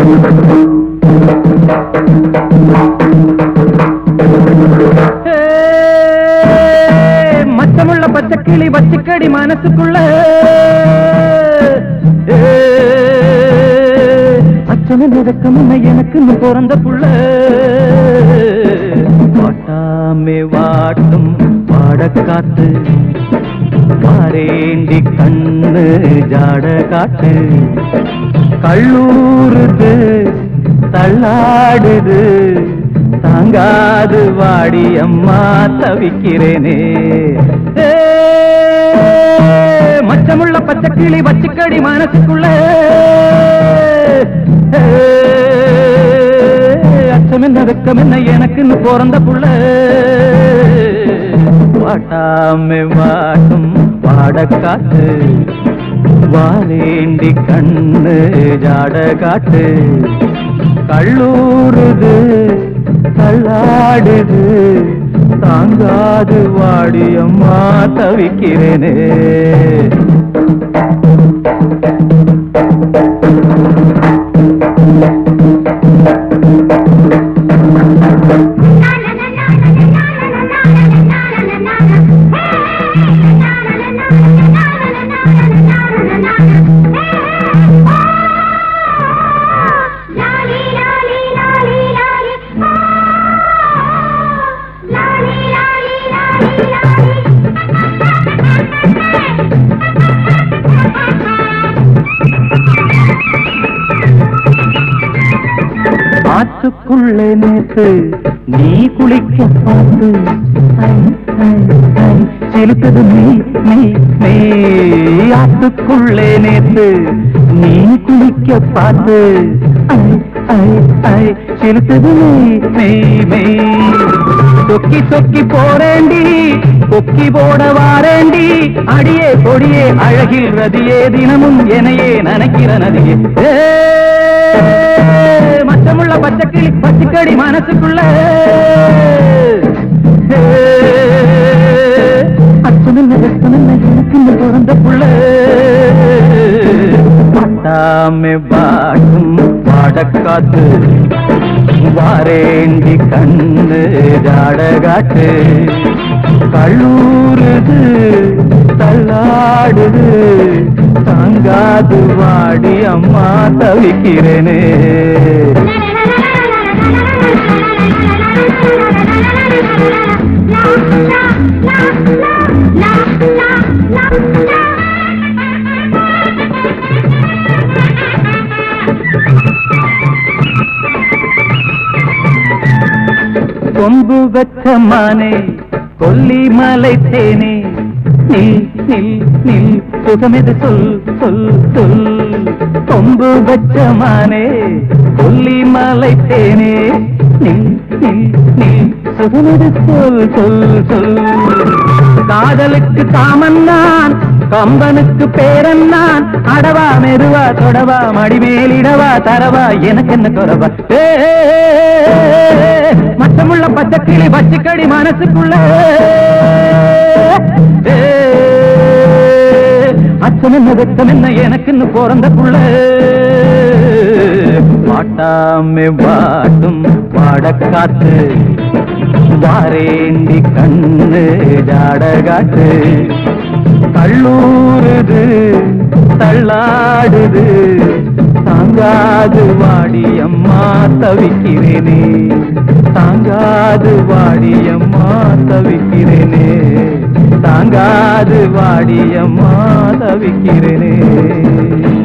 ஏ, மச்சமுள்ள பச்சை கிளி வச்சுக்கடி மனசுக்குள்ள ஏ, அச்சமே நடக்கம் எனக்குன்னு பிறந்த புள்ள வாட்டாமே வாட்டும் பாடக்காத்து பாரேண்டி கண்ணு ஜாட காட்டு கல்லூருது தள்ளாடுது தாங்காது வாடி அம்மா தவிக்கிறேனே ஏ, மச்சமுள்ள பச்சை கிளி வச்சுக்கடி மனசுக்குள்ள ஏ, அச்சம் என்ன வெக்கம் என்ன எனக்குன்னு பிறந்த புள்ள வாட்டாமே வாட்டும் பாடக்காத்து வாரேண்டி கண்ணு ஜாட காட்டு கல்லூருது தள்ளாடுது தாங்காது வாடி அம்மா தவிக்கிறேனே ஆத்துக்குள்ளே நேத்து நீ குளிக்க பார்த்து ஐ, ஐ, ஐ, சிலுக்குது நீ நீ நீ ஆத்துக்குள்ளே நேத்து நீ குளிக்க பார்த்து ஐ, ஐ, ஐ, சிலுக்குது நீ நீ நீ சொக்கி சொக்கி போறேண்டி கொக்கி போட வாரேண்டி அடியே கொடியே அழகில் ரதியே தினமும் எனையே நனைக்கிற நதியே ஏ, மச்சமுள்ள பச்சைக்கிளி பச்சைக்கடி மனசுக்குள்ள ஏ, அச்சமென்ன வெப்பமென்ன எனக்குன்னு பிறந்த புள்ள பட்டாமே பாட்டும் பாடக்காத்து வாரேண்டி கண்ணு ஜாடகாட்டு கல்லூருது தள்ளாடுது தாங்காது வாடி அம்மா தவிக்கிறேனே கொம்பு வச்ச மானே கொல்லி மலை தேனே நில் நில் நில் சுகமெது சொல் சொல் சொல் கொம்பு வச்ச மானே கொல்லி மலை தேனே நில் நில் நில் சுகமெது சொல் சொல் சொல் காதலுக்கு காமன் நான் கம்பனுக்கு பேரன் நான் அடவா மெதுவா தொடவா மடிமேலிடவா தரவா எனக்கு என்ன குறவா ஏ, மச்சமுள்ள பச்சை கிளி பச்சைக்கடி மனசுக்குள்ள ஏ, அச்சம் என்ன வெட்கம் என்ன எனக்குன்னு பிறந்த புள்ள பாட்டாமே பாட்டும் பாடக்காத்து வாரேண்டி கண்ணு ஜாடகாட்டு கல்லூருது தள்ளாடுது தாங்காது வாடி அம்மா தவிக்கிறேனே தாங்காது வாடி அம்மா தவிக்கிறேனே தாங்காது வாடி அம்மா தவிக்கிறேனே